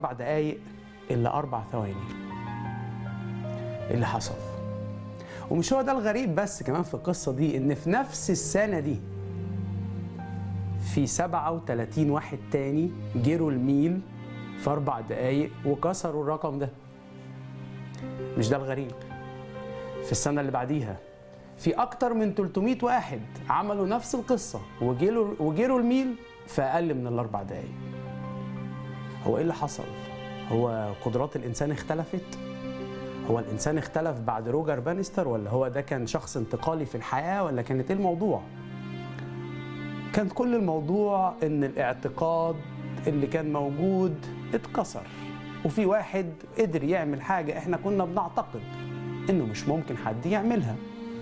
أربع دقايق إلا أربع ثواني اللي حصل ومش هو ده الغريب بس كمان في القصة دي إن في نفس السنة دي في 37 واحد تاني جروا الميل في أربع دقايق وكسروا الرقم ده مش ده الغريب في السنة اللي بعديها في أكتر من 300 واحد عملوا نفس القصة وجروا وجروا الميل في أقل من الأربع دقايق هو إيه اللي حصل؟ هو قدرات الإنسان اختلفت؟ هو الإنسان اختلف بعد روجر بانستر ولا هو ده كان شخص انتقالي في الحياة ولا كانت إيه الموضوع؟ كان كل الموضوع إن الاعتقاد اللي كان موجود اتكسر وفي واحد قدر يعمل حاجة إحنا كنا بنعتقد إنه مش ممكن حد يعملها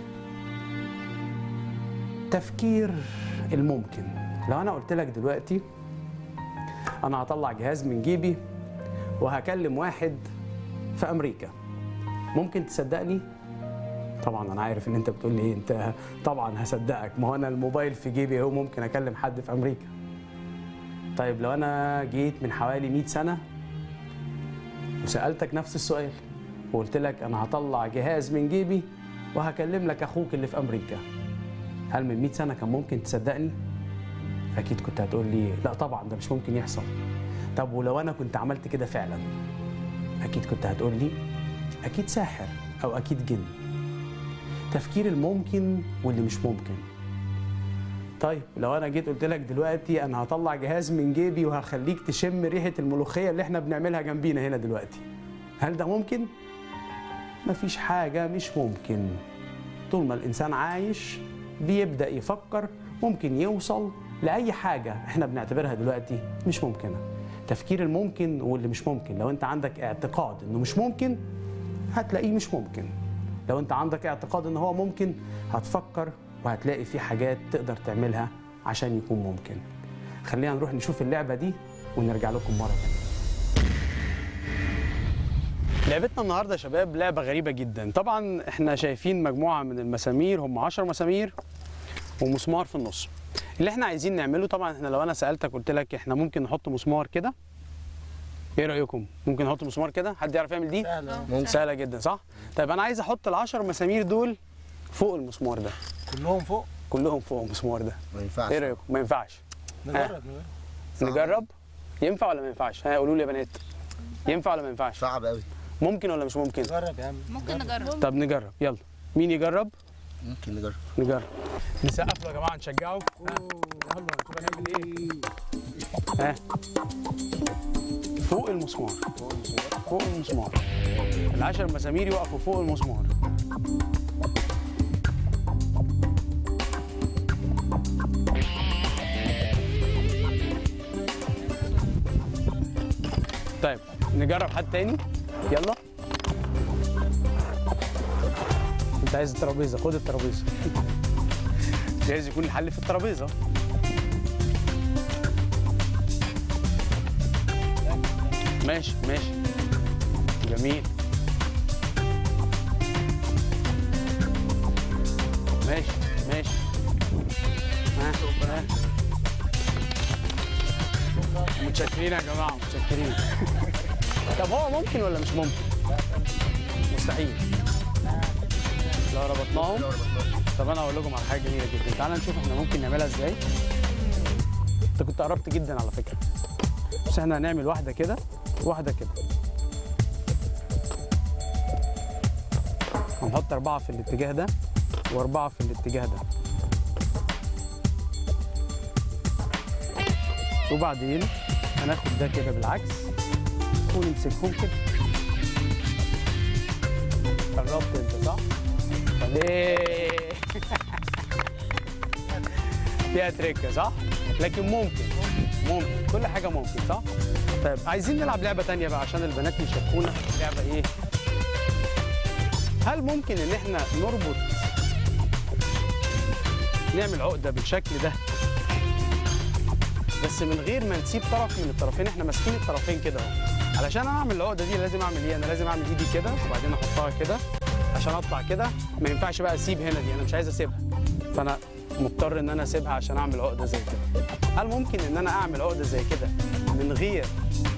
تفكير الممكن لو أنا قلت لك دلوقتي أنا هطلع جهاز من جيبي وهكلم واحد في أمريكا ممكن تصدقني؟ طبعا انا عارف ان انت بتقول لي ايه انت طبعا هصدقك ما هو انا الموبايل في جيبي اهو ممكن اكلم حد في امريكا طيب لو انا جيت من حوالي 100 سنه وسالتك نفس السؤال وقلت لك انا هطلع جهاز من جيبي وهكلم لك اخوك اللي في امريكا هل من 100 سنه كان ممكن تصدقني اكيد كنت هتقول لي لا طبعا ده مش ممكن يحصل طب ولو انا كنت عملت كده فعلا اكيد كنت هتقول لي اكيد ساحر او اكيد جن تفكير الممكن واللي مش ممكن طيب لو انا جيت قلت لك دلوقتي انا هطلع جهاز من جيبي وهخليك تشم ريحه الملوخيه اللي احنا بنعملها جنبينا هنا دلوقتي هل ده ممكن مفيش حاجه مش ممكن طول ما الانسان عايش بيبدا يفكر ممكن يوصل لاي حاجه احنا بنعتبرها دلوقتي مش ممكنه تفكير الممكن واللي مش ممكن لو انت عندك اعتقاد انه مش ممكن هتلاقيه مش ممكن لو انت عندك اعتقاد ان هو ممكن هتفكر وهتلاقي في حاجات تقدر تعملها عشان يكون ممكن خلينا نروح نشوف اللعبة دي ونرجع لكم مرة تانية لعبتنا النهارده يا شباب لعبة غريبة جدا طبعا احنا شايفين مجموعة من المسامير هم 10 مسامير ومسمار في النص اللي احنا عايزين نعمله طبعا احنا لو انا سألتك قلت لك احنا ممكن نحط مسمار كده ايه رايكم ممكن نحط مسمار كده حد يعرف يعمل دي سهلة سهله جدا صح طيب انا عايز احط العشر مسامير دول فوق المسمار ده كلهم فوق كلهم فوق المسمار ده ما ينفعش ايه رايكم ما ينفعش نجرب نجرب صعب. نجرب ينفع ولا ما ينفعش ها قولوا لي يا بنات ينفع ولا ما ينفعش صعب قوي ممكن ولا مش ممكن نجرب يا عم ممكن نجرب طب نجرب يلا مين يجرب ممكن نجرب نجرب نسقف له يا جماعه نشجعه ها. يلا نشوف هنعمل ايه ها فوق المسمار فوق المسمار العشر مسامير يقفوا فوق المسمار طيب نجرب حد تاني يلا انت عايز الترابيزه خد الترابيزه جايز يكون الحل في الترابيزه ماشي ماشي جميل ماشي ماشي ها ها متشكرين يا جماعه متشكرين طب هو ممكن ولا مش ممكن؟ مستحيل لو ربطناهم طب انا اقول لكم على حاجه جميله جدا تعالى نشوف احنا ممكن نعملها ازاي انت كنت قربت جدا على فكره بس احنا هنعمل واحده كده واحده كده هنحط اربعه في الاتجاه ده واربعه في الاتجاه ده وبعدين هناخد ده كده بالعكس ونمسكهم كده قربت انت صح؟ طب ايه فيها تريكه صح؟ لكن ممكن ممكن كل حاجه ممكن صح؟ طيب عايزين نلعب لعبه تانية بقى عشان البنات يشاركونا لعبه ايه؟ هل ممكن ان احنا نربط نعمل عقده بالشكل ده بس من غير ما نسيب طرف من الطرفين احنا ماسكين الطرفين كده اهو علشان انا اعمل العقده دي لازم اعمل ايه انا لازم اعمل ايدي كده وبعدين احطها كده عشان اطلع كده ما ينفعش بقى اسيب هنا دي انا مش عايز اسيبها فانا مضطر ان انا اسيبها عشان اعمل عقده زي كده هل ممكن ان انا اعمل عقده زي كده من غير